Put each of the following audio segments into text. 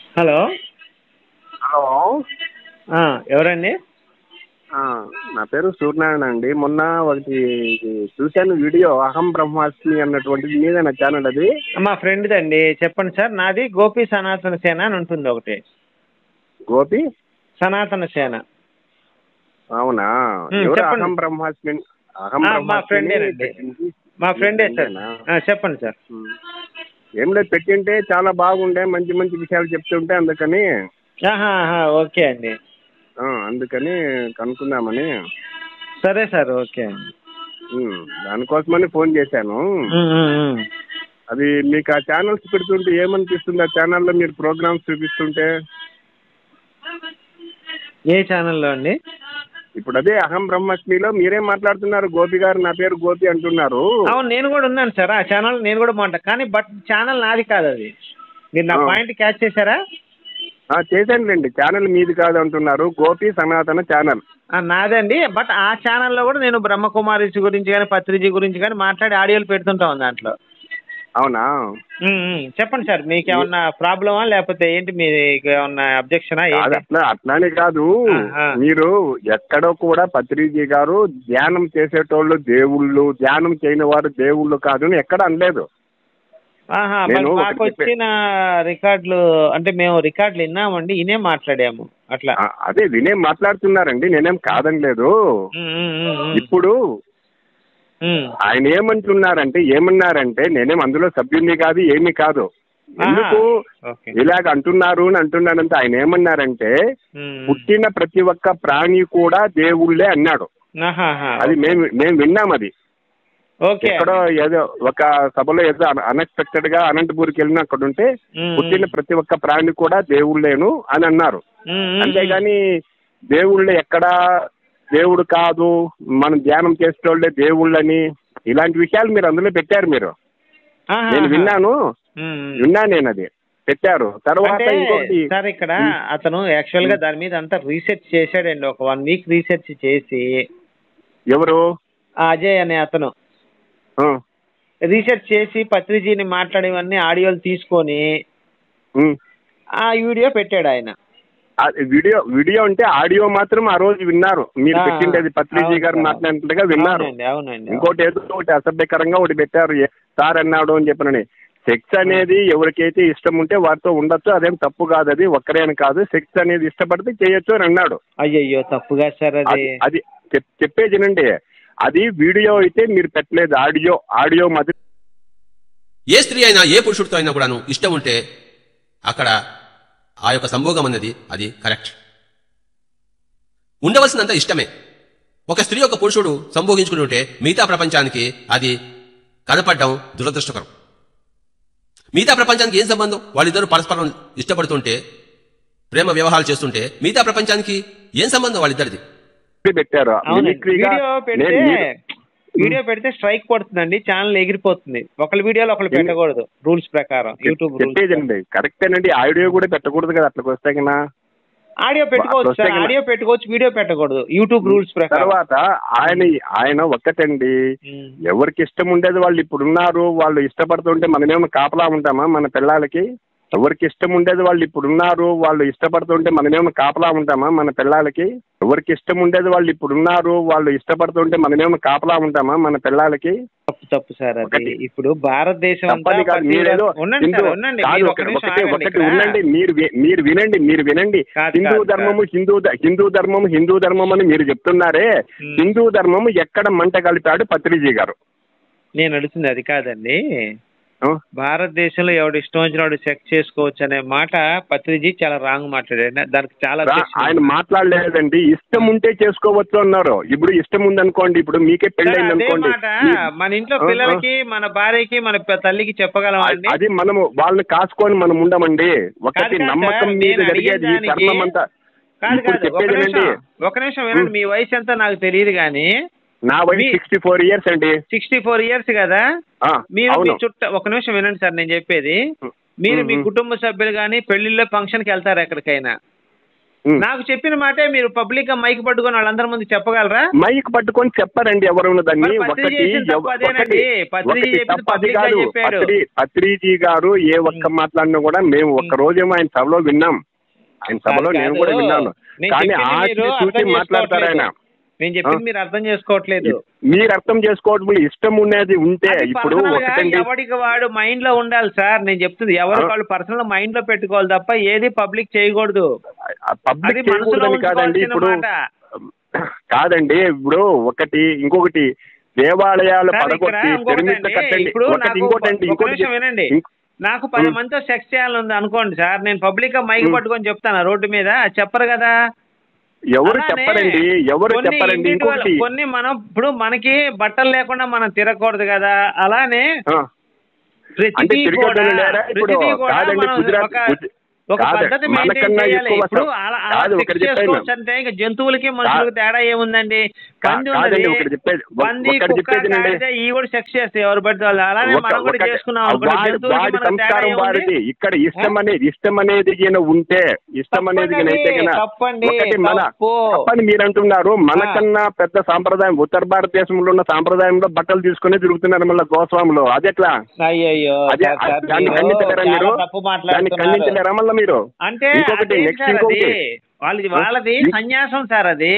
Hello hello ఆ, ఎవరండి ఆ, నా పేరు సూర్యనారాయణ అండి మొన్న ఒకటి ఇది చూశాను వీడియో అహం బ్రహ్మాస్మి అన్నటువంటిది మీదేనా ఛానల్ అది మా ఫ్రెండ్ది అండి చెప్పండి సార్ నాది గోపి సనాతన సేన అని ఉంటుంది ఒకటి గోపి సనాతన సేన అవునా ఉమ్, ఎవరు చెప్పండి. అహం బ్రహ్మాస్మి అహం ఆ, మా బ్రహ్మాస్మిని ఫ్రెండేనండి. పెట్టింది. మా ఫ్రెండే సార్ ఫ్రెండేనా? ఆ, చెప్పండి సార్ ఉమ్. ఏం లేదు పెట్టింటే చాలా బాగుండే మంచి మంచి విషయాలు చెప్తుంటే అందుకని ఆహా ఆహా, ఓకే అండి ఆ, అందుకని కనుక్కుందామని సరే సార్ ఓకే అండి ఉమ్, దానికోసమని ఫోన్ చేశాను ఉమ్, ఉమ్, ఉమ్. అది మీకు ఆ ఛానల్స్ పెడుతుంటే ఏమనిపిస్తుంది ఆ ఛానల్లో మీరు ప్రోగ్రామ్స్ చూపిస్తుంటే ఏ ఛానల్లో అండి ఇప్పుడు అదే అహం బ్రహ్మాస్మిలో మీరేం మాట్లాడుతున్నారు గోపి గారు నా పేరు గోపి అంటున్నారు అవును నేను కూడా ఉన్నాను సార్ ఆ ఛానల్ నేను కూడా మాట కానీ బట్ ఛానల్ నాది కాదు అది మీరు నా ఆ. పాయింట్ క్యాచ్ చేశారా ఆ, చేశానులేండి ఛానల్ మీది కాదు అంటున్నారు గోపి సనాతన ఛానల్ ఆ, నాదండి బట్ ఆ ఛానల్లో కూడా నేను బ్రహ్మకుమారి గురించి కానీ పత్రిజీ గురించి కానీ మాట్లాడి ఆడియోలు పెడుతుంటాం దాంట్లో అవునా ఉమ్, ఉమ్. చెప్పండి సార్ మీకు ఏమన్నా ప్రాబ్లమా లేకపోతే ఏంటి మీకు ఏమన్నా అబ్జెక్షనా కాదు ఏంటి అట్లా అట్లానే కాదు ఆ, ఆ. మీరు ఎక్కడో కూడా పత్రిజీ గారు ధ్యానం చేసేటోళ్ళు దేవుళ్ళు ధ్యానం చేయని వారు దేవుళ్ళు కాదు అని ఎక్కడ అనలేదు ఆహా నేను మరి ఒకటి మాకు చెప్పే- వచ్చిన రికార్డులు అంటే మేము రికార్డులు విన్నామండి ఇనే మాట్లాడాము అట్లా ఆ, అదే వినే మాట్లాడుతున్నారండి నేనేం కాదనలేదు ఉమ్, ఉమ్, ఉమ్, ఉమ్. ఇప్పుడు ఉమ్. ఆయన ఏమంటున్నారంటే ఏమన్నారంటే నేనేం అందులో సభ్యుని కాదు ఏమీ కాదు ఎందుకు ఓకే ఇలాగ అంటున్నారు అని అంటున్నారంటే ఆయన ఏమన్నారంటే ఉమ్. పుట్టిన ప్రతి ఒక్క ప్రాణి కూడా దేవుళ్ళే అన్నాడు ఆహాహా. అది మేము మేము విన్నాం అది ఓకే ఎక్కడో ఏదో ఒక సభలో ఏదో అన్ఎక్స్పెక్టెడ్ గా అనంతపూర్కి వెళ్ళిన అక్కడ ఉంటే ఉమ్, పుట్టిన ప్రతి ఒక్క ప్రాణి కూడా దేవుళ్ళేను అని అన్నారు ఉమ్, ఉమ్, అంతేగాని దేవుళ్ళు ఎక్కడా దేవుడు కాదు మనం ధ్యానం చేసేటోళ్ళే దేవుళ్ళని ఇలాంటి విషయాలు మీరు అందులో పెట్టారు మీరు ఆహాహా. నేను విన్నాను ఉమ్, ఉమ్. విన్నా నేను అది పెట్టారు తర్వాత అంటే ఇంకొకటి సార్ ఇక్కడ అతను యాక్చువల్ గా దాని మీద అంతా రీసెర్చ్ చేశాడండి ఒక వన్ వీక్ రీసెర్చ్ చేసి ఎవరు ఆ అజయ్ అనే అతను ఆ, రీసెర్చ్ చేసి పత్రిజీని మాట్లాడేవన్నీ ఆడియోలు తీసుకొని ఉమ్. ఆ వీడియో పెట్టాడు ఆయన ఆ వీడియో వీడియో అంటే ఆడియో మాత్రం ఆ రోజు విన్నారు మీరు ఆ, పెట్టిండేది పత్రిజీ గారు అవును. మాట్లాడినట్టుగా విన్నారు అవునండి అవునండి ఇంకోటి ఏదో ఒకటి అసభ్యకరంగా ఒకటి పెట్టారు ఏ- సార్ అన్నాడు అని చెప్పనని సెక్స్ అనేది ఎవరికైతే ఇష్టం ఉంటే వారితో ఉండొచ్చు అదేం తప్పు కాదు అది ఒక్కరే అని కాదు సెక్స్ అనేది ఇష్టపడితే చేయొచ్చు అని అన్నాడు అయ్యయ్యో తప్పుగా సార్ అది అది అది చెప్- చెప్పేదేనండి అది వీడియో అయితే మీరు పెట్టలేదు ఆడియో ఆడియో మాత్రం ఏ స్త్రీ అయినా ఏ పురుషుడితో అయినా కూడాను ఇష్టం ఉంటే అక్కడ ఆ యొక్క సంభోగం అన్నది అది కరెక్ట్ ఉండవలసినంత ఇష్టమే ఒక స్త్రీ ఒక పురుషుడు సంభోగించుకుని ఉంటే మిగతా ప్రపంచానికి అది కనపడడం దురదృష్టకరం మిగతా ప్రపంచానికి ఏం సంబంధం వాళ్ళిద్దరూ పరస్పరం ఇష్టపడుతుంటే ప్రేమ వ్యవహారాలు చేస్తుంటే మిగతా ప్రపంచానికి ఏం సంబంధం వాళ్ళిద్దరిది పెట్టారు అవునండి మిమిక్రీగా వీడియో పెడితే నేను మీరు- వీడియో పెడితే స్ట్రైక్ పడుతుందండి ఛానల్ ఎగిరిపోతుంది ఒకళ్ళ వీడియోలో ఒకళ్ళు పెట్టకూడదు రూల్స్ ప్రకారం యూట్యూబ్ రూల్స్ చెప్పేదండి కరెక్టేనండి ఆడియో కూడా పెట్టకూడదు కదా అట్లా వస్తే కన్నా ఆడియో పెట్టుకోవచ్చు వస్తే సార్ కదా. ఆడియో పెట్టుకోవచ్చు వీడియో పెట్టకూడదు యూట్యూబ్ రూల్స్ ప్రకారం తర్వాత ఆయన ఆయన ఒక్కటండి ఉమ్. ఎవరికి ఇష్టం ఉండేది వాళ్ళు ఇప్పుడు ఉన్నారు వాళ్ళు ఇష్టపడుతుంటే మనమేమో కాపలా ఉంటామా మన పిల్లలకి ఎవరికి ఇష్టం ఉండేది వాళ్ళు ఇప్పుడు ఉన్నారు వాళ్ళు ఇష్టపడుతుంటే మనమేమో కాపలా ఉంటామా మన పిల్లలకి ఎవరికి ఇష్టం ఉండేది వాళ్ళు ఇప్పుడు ఉన్నారు వాళ్ళు ఇష్టపడుతుంటే మనమేమో కాపలా ఉంటామా మన పిల్లలకి తప్పు తప్పు సార్ అది ఒకటి. ఇప్పుడు భారతదేశం అంతా తప్పని కాదు మీరేదో పతివ్రత- ఉండండి హిందూ సార్ ఉండండి కాదు మీరు ఒక ఒకటి నిమిషం ఒకటి ఆగండి ఒకటి ఇక్కడ. ఉండండి మీరు వి- మీరు వినండి మీరు వినండి కాదు, హిందూ కాదు, ధర్మము హిందూ ద- హిందూ ధర్మము హిందూ ధర్మం అని మీరు చెప్తున్నారే Hmm. హిందూ ధర్మము ఎక్కడ మంట కలిపాడు పత్రిజీ గారు నేను అడుగుతుంది అది కాదండి ఆ? భారతదేశంలో ఎవడు ఇష్టం వచ్చినవాడు సెక్స్ చేసుకోవచ్చు అనే మాట పత్రిజీ చాలా రాంగ్ మాట్లాడాడు దానికి చాలా రా- objection ఆయన ఉంది. మాట్లాడలేదండి ఇష్టం ఉంటే చేసుకోవచ్చు అన్నారు ఇప్పుడు ఇష్టం ఉందనుకోండి ఇప్పుడు మీకే సార్, పెళ్ళైంది అదే అనుకోండి మాట మీ- మన ఇంట్లో ఆ, ఆ. పిల్లలకి మన భార్యకి మన ప- తల్లికి చెప్పగలం అండి అది మనము వాళ్ళని కాసుకొని మనం ఉండమండి ఒకటి కాదు, కాదు నమ్మకం సార్, మీద నేను జరిగేది ఈ అడిగే ధర్మం అంతా కాదు ఇప్పుడు కాదు ఒక చెప్పేదేనండి నిమిషం ఒక నిమిషం వినండి మీ వయసు ఎంత నాకు తెలియదు కానీ నా వయసు మీ- సిక్స్టీ ఫోర్ ఇయర్స్ అండి సిక్స్టీ ఫోర్ ఇయర్స్ కదా ఆ, మీరు మీ అవును చుట్ట ఒక నిమిషం వినండి సార్ నేను చెప్పేది మీరు మీ మ్మ్. కుటుంబ సభ్యులు కానీ పెళ్లిళ్ళో ఫంక్షన్కి వెళ్తారు ఎక్కడికైనా ఉమ్. నాకు చెప్పిన మాటే మీరు పబ్లిక్ గా మైక్ పట్టుకొని వాళ్ళందరి ముందు చెప్పగలరా మైక్ పట్టుకొని చెప్పారండి ఎవరు దాన్ని మరి పత్రి ఒకటి చేసిన తప్పు ఎవ- అదేనండి. ఒకటి- పత్రి ఒకటి చెప్పింది తప్పు అది public గా కాదు చెప్పాడు. పత్రి పత్రిజీ గారు ఏ ఒక్క మాట్లాడినా కూడా మేము ఒక్క రోజేమో ఆయన సభలో విన్నాం ఆయన సభలో కాదు, నేను కూడా కాదు. విన్నాను నేను కానీ చెప్పింది ఆచి మీరు చూసి అర్థం మాట్లాడతారు ఆయన చేసుకోవట్లేదు. నేను చెప్పింది ఆ? మీరు అర్థం చేసుకోవట్లేదు మీరు అర్థం చేసుకోవడం ఇష్టం ఉండేది ఉంటే అది ఇప్పుడు personal గా ఒకటండి ఎవడికి వాడు మైండ్ లో ఉండాలి సార్ నేను చెప్తుంది ఎవరికి ఆ? వాళ్ళు పర్సనల్ మైండ్ లో పెట్టుకోవాలి తప్ప ఏది పబ్లిక్ చేయకూడదు అది పబ్లిక్ మనసులో చేయకూడదని కాదండి ఉంచుకోవాల్సిన ఇప్పుడు మాట. కాదండి ఇప్పుడు ఒకటి ఇంకొకటి దేవాలయాలు సార్, ఇక్కడ పడగొట్టి ఇంకొకటి పిరమిడ్లు అండి, కట్టండి ఇప్పుడు ఒకటి నాకు ఇంకోటండి ఒక ఇంకోటి నిమిషం వినండి ఇంకో- నాకు పది ఉమ్. మందితో సెక్స్ చేయాలని అనుకోండి సార్ నేను పబ్లిక్ గా మైక్ ఉమ్. పట్టుకొని చెప్తాను రోడ్డు మీద అది చెప్పరు కదా ఎవరు అలానే చెప్పరండి ఎవరు కొన్ని చెప్పరండి individual- ఇంకొకటి కొన్ని మనం ఇప్పుడు మనకి బట్టలు లేకుండా మనం తిరగకూడదు కదా అలానే ఆ, అంటే ప్రతిదీ తిరగటం కూడా లేరా ఇప్పుడు ప్రతిదీ కూడా కాదండి మనం గుజరాత్ ఒక గుజ- ఒక కాదు, పద్ధతి మెయింటైన్ మనకన్నా చేయాలి ఎక్కువ ఇప్పుడు సం- అలా అలా కాదు, సెక్స్ ఒకటి చెప్పాను. చేసుకోవచ్చు అంటే ఇంకా జంతువులకి మనుషులకి తేడా ఏముందండి కా- పంది కాదండి, ఉన్నది ఒకటి చెప్పేది ఒక- పంది ఒకటి కుక్క చెప్పేదేనండి. కాడితే ఈ కూడా సెక్స్ చేస్తాయి ఎవరు పడితే వాళ్ళు అలానే ఒక- మనం కూడా ఒకటి- చేసుకున్నాం అనుకోండి వాడి- జంతువులకి వాడి మనకు తేడా సంస్కారం ఏముంది వాడిది ఇక్కడ ఇష్టం అనేది ఇష్టం అనేది గిన ఉంటే ఇష్టం అనేది గిన అయితే గిన తప్పండి, ఒకటి మన తప్పు. తప్పని మీరు అంటున్నారు మనకన్నా పెద్ద సాంప్రదాయం ఉత్తర భారతదేశంలో ఉన్న సాంప్రదాయంలో బట్టలు తీసుకుని తిరుగుతున్నారు మళ్ళీ గోస్వాములు అది ఎట్లా అయ్యయ్యో అదే సార్, సార్, దాన్ని మీరు ఖండించలేరా చాలా మీరు తప్పు దాన్ని మాట్లాడుతున్నారు ఖండించలేరా మళ్ళీ మీరు అంటే ఇంకొకటి అదేం నెక్స్ట్ సార్ ఇంకొకటి అది వాళ్ళది వాళ్ళది ఇం- సన్యాసం సార్ అది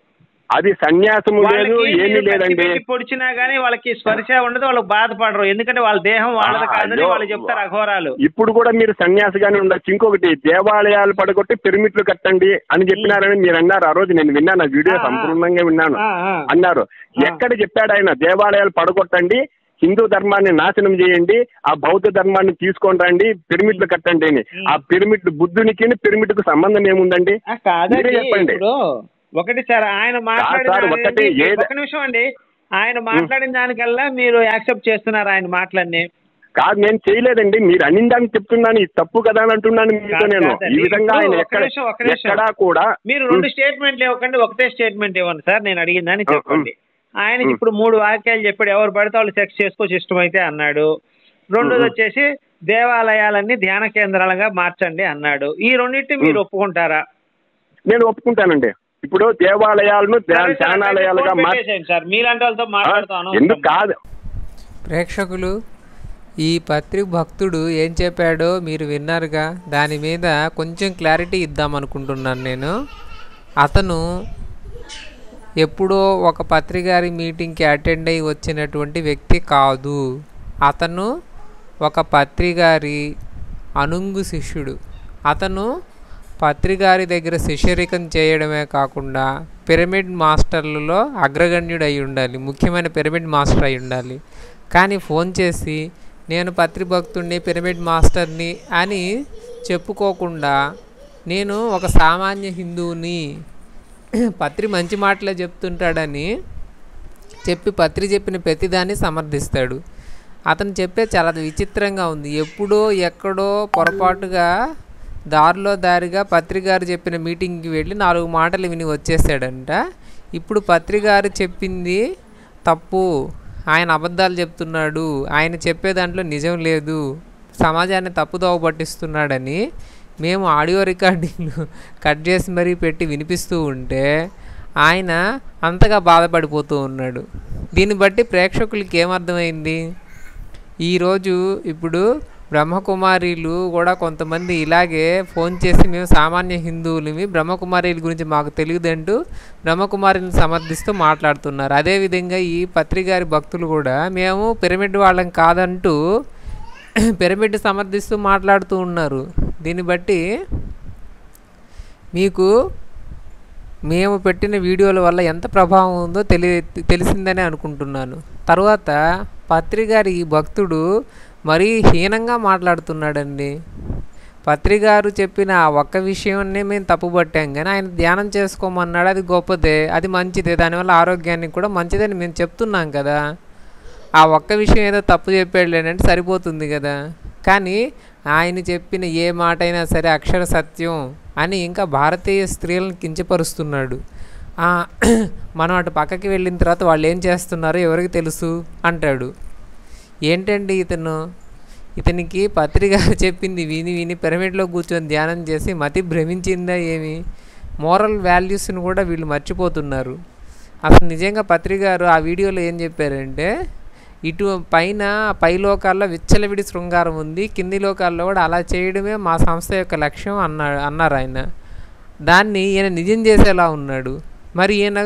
అది సన్యాసము లేదు వాళ్ళకి ఏమీ మీరు కత్తి లేదండి పెట్టి పొడిచినా గానీ వాళ్ళకి స్పర్శ ఉండదు వాళ్ళకి బాధపడరు ఎందుకంటే వాళ్ళ దేహం వాళ్ళది ఆ, కాదని అయ్యో. వాళ్ళు చెప్తారు అఘోరాలు ఇప్పుడు కూడా మీరు సన్యాసిగానే ఉండొచ్చు ఇంకొకటి దేవాలయాలు పడగొట్టి పిరమిడ్లు కట్టండి అని చెప్పినారని మీరు అన్నారు ఆ రోజు నేను విన్నాను ఆ వీడియో ఆ, ఆ. సంపూర్ణంగా విన్నాను ఆ, ఆ. అన్నారు ఆ. ఎక్కడ చెప్పాడు ఆయన దేవాలయాలు పడగొట్టండి హిందూ ధర్మాన్ని నాశనం చేయండి ఆ బౌద్ధ ధర్మాన్ని తీసుకొని రండి పిరమిడ్లు కట్టండి అని ఉమ్. ఆ పిరమిడ్ బుద్ధునికి పిరమిడ్కు సంబంధం ఏముందండి ఆ, కాదండి మీరే చెప్పండి. ఇప్పుడు ఒకటి సార్ ఆయన మాట్లాడిన సార్, ఒకటి దానికి- ఏద- ఒక నిమిషం అండి ఆయన మాట్లాడిన దానికల్లా మీరు యాక్సెప్ట్ చేస్తున్నారు ఆయన మాటలన్నీ కాదు నేను చేయలేదండి మీరు అనిందాన్ని చెప్తున్నాను ఇది తప్పు కదా అని అంటున్నాను మీతో కాదు, నేను కాదండి. ఈ విధంగా ఆయన ఇప్పుడు ఒక్క ఎక్కడ నిమిషం, ఒక్క నిమిషం. ఎక్కడా కూడా మీరు రెండు స్టేట్మెంట్లు ఇవ్వకండి ఒకటే స్టేట్మెంట్ ఇవ్వండి సార్ నేను అడిగిందని ఆ, చెప్పండి ఆయన ఉమ్. ఇప్పుడు మూడు వాక్యాలు చెప్పాడు ఎవరు పడితే వాళ్ళు సెక్స్ చేసుకోవచ్చు ఇష్టమైతే అన్నాడు రెండోది ఉమ్. వచ్చేసి దేవాలయాలన్నీ ధ్యాన కేంద్రాలుగా మార్చండి అన్నాడు ఈ రెండింటిని మీరు ఉమ్. ఒప్పుకుంటారా నేను ఒప్పుకుంటానండి ఇప్పుడు దేవాలయాలను ధ్యాన- సరే సార్, ధ్యానాలయాలుగా ఫోన్ మార్చి పెట్టేసేయండి సార్ మీలాంటి వాళ్ళతో మాట్లాడుతాను ఎందుకు కాదు ప్రేక్షకులు ఈ పత్రి భక్తుడు ఏం చెప్పాడో మీరు విన్నారుగా దాని మీద కొంచెం క్లారిటీ ఇద్దామనుకుంటున్నాను నేను అతను ఎప్పుడో ఒక పత్రికారి మీటింగ్కి అటెండ్ అయ్యి వచ్చినటువంటి వ్యక్తి కాదు అతను ఒక పత్రికారి అనుంగు శిష్యుడు అతను పత్రికారి దగ్గర శిష్యరికం చేయడమే కాకుండా పిరమిడ్ మాస్టర్లలో అగ్రగణ్యుడు అయి ఉండాలి ముఖ్యమైన పిరమిడ్ మాస్టర్ అయి ఉండాలి కానీ ఫోన్ చేసి నేను పత్రి భక్తుడిని పిరమిడ్ మాస్టర్ని అని చెప్పుకోకుండా నేను ఒక సామాన్య హిందువుని పత్రి మంచి మాటలే చెప్తుంటాడని చెప్పి పత్రి చెప్పిన ప్రతిదాన్ని సమర్థిస్తాడు అతను చెప్పే చాలా విచిత్రంగా ఉంది ఎప్పుడో ఎక్కడో పొరపాటుగా దారిలో దారిగా పత్రికారు చెప్పిన మీటింగ్కి వెళ్ళి నాలుగు మాటలు విని వచ్చేసాడంట ఇప్పుడు పత్రికారు చెప్పింది తప్పు ఆయన అబద్ధాలు చెప్తున్నాడు ఆయన చెప్పే దాంట్లో నిజం లేదు సమాజాన్ని తప్పుదోవ పట్టిస్తున్నాడని మేము ఆడియో రికార్డింగ్లు కట్ చేసి మరీ పెట్టి వినిపిస్తూ ఉంటే ఆయన అంతగా బాధపడిపోతూ ఉన్నాడు దీన్ని బట్టి ప్రేక్షకులకి ఏమర్థమైంది ఈరోజు ఇప్పుడు బ్రహ్మకుమారీలు కూడా కొంతమంది ఇలాగే ఫోన్ చేసి మేము సామాన్య హిందువులమి బ్రహ్మకుమారీల గురించి మాకు తెలియదంటూ బ్రహ్మకుమారిని సమర్థిస్తూ మాట్లాడుతున్నారు అదేవిధంగా ఈ పత్రికారి భక్తులు కూడా మేము పిరమిడ్ వాళ్ళం కాదంటూ పిరమిడ్ సమర్థిస్తూ మాట్లాడుతూ ఉన్నారు దీన్ని బట్టి మీకు మేము పెట్టిన వీడియోల వల్ల ఎంత ప్రభావం ఉందో తెలి తెలిసిందని అనుకుంటున్నాను తర్వాత పత్రికారి ఈ భక్తుడు మరీ హీనంగా మాట్లాడుతున్నాడండి పత్రికారు చెప్పిన ఆ ఒక్క విషయాన్నే మేము తప్పుపట్టాం కానీ ఆయన ధ్యానం చేసుకోమన్నాడు అది గొప్పదే అది మంచిదే దానివల్ల ఆరోగ్యానికి కూడా మంచిదని మేము చెప్తున్నాం కదా ఆ ఒక్క విషయం ఏదో తప్పు చెప్పాడులేనంటే సరిపోతుంది కదా కానీ ఆయన చెప్పిన ఏ మాట అయినా సరే అక్షర సత్యం అని ఇంకా భారతీయ స్త్రీలను కించపరుస్తున్నాడు ఆ, మనం అటు పక్కకి వెళ్ళిన తర్వాత వాళ్ళు ఏం చేస్తున్నారో ఎవరికి తెలుసు అంటాడు ఏంటండి ఇతను ఇతనికి పత్రిక చెప్పింది విని విని పిరమిడ్లో కూర్చొని ధ్యానం చేసి మతి భ్రమించిందా ఏమి మోరల్ వాల్యూస్ని కూడా వీళ్ళు మర్చిపోతున్నారు అసలు నిజంగా పత్రిక గారు ఆ వీడియోలో ఏం చెప్పారంటే ఇటు పైన పై లోకాల్లో విచ్చలవిడి శృంగారం ఉంది కింది లోకాల్లో కూడా అలా చేయడమే మా సంస్థ యొక్క లక్ష్యం అన్నా అన్నారు ఆయన దాన్ని ఈయన నిజం చేసేలా ఉన్నాడు మరి ఈయన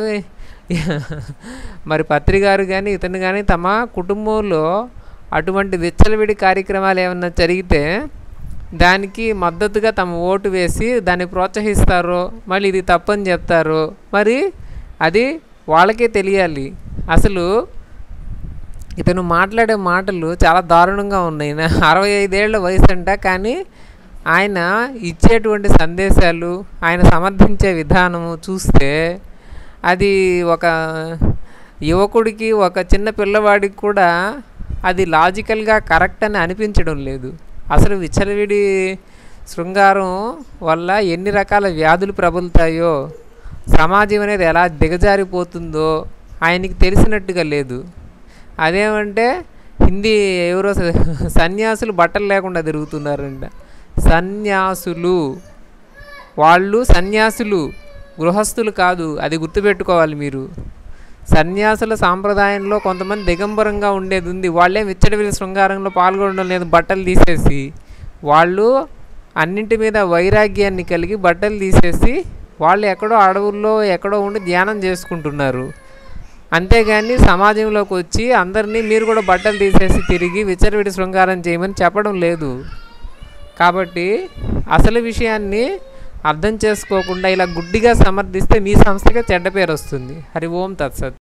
మరి పత్రికారు కానీ ఇతను కానీ తమ కుటుంబంలో అటువంటి విచ్చలవిడి కార్యక్రమాలు ఏమన్నా జరిగితే దానికి మద్దతుగా తమ ఓటు వేసి దాన్ని ప్రోత్సహిస్తారో మళ్ళీ ఇది తప్పని చెప్తారో మరి అది వాళ్ళకే తెలియాలి అసలు ఇతను మాట్లాడే మాటలు చాలా దారుణంగా ఉన్నాయి నా అరవై ఐదేళ్ల వయసు అంట కానీ ఆయన ఇచ్చేటువంటి సందేశాలు ఆయన సమర్థించే విధానము చూస్తే అది ఒక యువకుడికి ఒక చిన్న పిల్లవాడికి కూడా అది లాజికల్గా కరెక్ట్ అని అనిపించడం లేదు అసలు విచ్చలవిడి శృంగారం వల్ల ఎన్ని రకాల వ్యాధులు ప్రబలుతాయో సమాజం అనేది ఎలా దిగజారిపోతుందో ఆయనకి తెలిసినట్టుగా లేదు అదేమంటే హిందీ ఎవరో స- సన్యాసులు బట్టలు లేకుండా తిరుగుతున్నారంట సన్యాసులు వాళ్ళు సన్యాసులు గృహస్థులు కాదు అది గుర్తుపెట్టుకోవాలి మీరు సన్యాసుల సాంప్రదాయంలో కొంతమంది దిగంబరంగా ఉండేది ఉంది వాళ్ళేం విచ్చడవిడి శృంగారంలో పాల్గొనడం లేదు బట్టలు తీసేసి వాళ్ళు అన్నింటి మీద వైరాగ్యాన్ని కలిగి బట్టలు తీసేసి వాళ్ళు ఎక్కడో అడవుల్లో ఎక్కడో ఉండి ధ్యానం చేసుకుంటున్నారు అంతేగాని సమాజంలోకి వచ్చి అందరినీ మీరు కూడా బట్టలు తీసేసి తిరిగి విచ్చలవిడి శృంగారం చేయమని చెప్పడం లేదు కాబట్టి అసలు విషయాన్ని అర్థం చేసుకోకుండా ఇలా గుడ్డిగా సమర్థిస్తే మీ సంస్థకే చెడ్డ పేరు వస్తుంది హరి ఓం తత్సత్